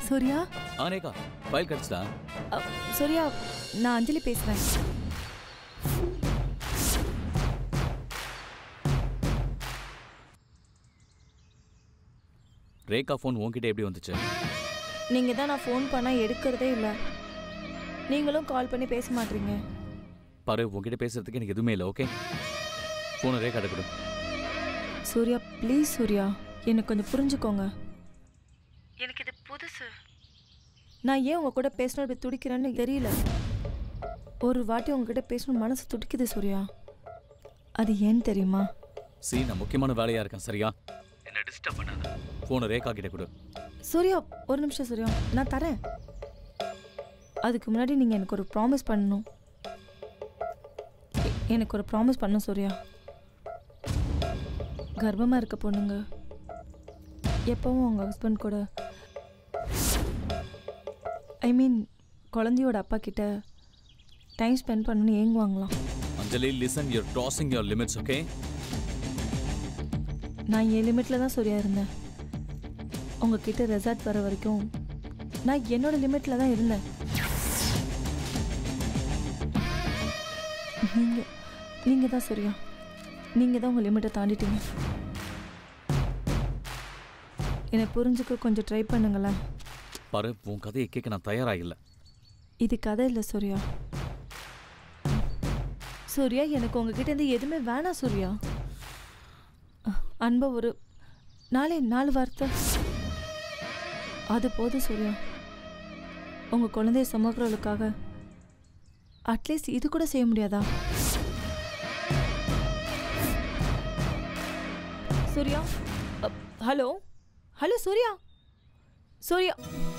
சூர்யா ஆனேகா ஃபைல் கிடச்சிட்டா அ, சூர்யா நான் அஞ்சலி பேசுறேன் ரேகா ஃபோன் உன்கிட்ட எப்படி வந்துச்சு நீங்க தான் நான் ஃபோன் பண்ணா எடுக்கிறதே இல்லை நீங்களும் கால் பண்ணி பேச மாட்டீங்க பாரு உன்கிட்ட பேசுறதுக்கு எனக்கு எதுவுமே இல்லை ஓகே ஃபோனை ரேகா கொடு சூர்யா ப்ளீஸ் சூர்யா எனக்கு கொஞ்சம் புரிஞ்சுக்கோங்க எனக்கு இது புதுசு நான் ஏன் உங்க கூட பேசணும் இப்படி துடிக்கிறேன்னு தெரியல ஒரு வாட்டி உங்ககிட்ட பேசணும் மனசு துடிக்குது சூர்யா அது ஏன்னு தெரியுமா சி நான் முக்கியமான வேலையா இருக்கேன் சரியா என்ன டிஸ்டர்ப் பண்ணாத ஃபோனை ரேகா கிட்ட கொடு சூர்யா ஒரு நிமிஷம் சூர்யா நான் தரேன் அதுக்கு முன்னாடி நீங்கள் எனக்கு ஒரு ப்ராமிஸ் பண்ணணும் எ- எனக்கு ஒரு ப்ராமிஸ் பண்ணணும் சூர்யா கர்ப்பமாக இருக்க பொண்ணுங்க எப்பவும் உங்கள் ஹஸ்பண்ட் கூட ஐ மீன் குழந்தையோட அப்பா கிட்ட டைம் ஸ்பெண்ட் பண்ணணும்னு ஏங்குவாங்களாம் அஞ்சலி லிசன் யூர் டாசிங் யுவர் லிமிட்ஸ் ஓகே நான் என் லிமிட்டில் தான் சூர்யா இருந்தேன் உங்ககிட்ட ரெசார்ட் வர வரைக்கும் நான் என்னோட லிமிட்டில் தான் இருந்தேன் நீங்கள் நீங்கள் தான் சூர்யா நீங்கள் தான் உங்கள் லிமிட்டை தாண்டிட்டீங்க என்னை புரிஞ்சுக்க கொஞ்சம் ட்ரை பண்ணுங்களேன் பாரு உன் கதையை கேட்க நான் தயாரா இல்லை இது கதை இல்லை சூர்யா சூர்யா எனக்கு உங்ககிட்ட இருந்து எதுவுமே வேணாம் சூர்யா அஹ், அன்பா ஒரு நாளே நாலு வார்த்தை அது போதும் சூர்யா உங்க குழந்தைய சுமக்கிறவளுக்காக அட்லீஸ்ட் இது கூட செய்ய முடியாதா சூர்யா அ, ஹலோ ஹலோ சூர்யா சூர்யா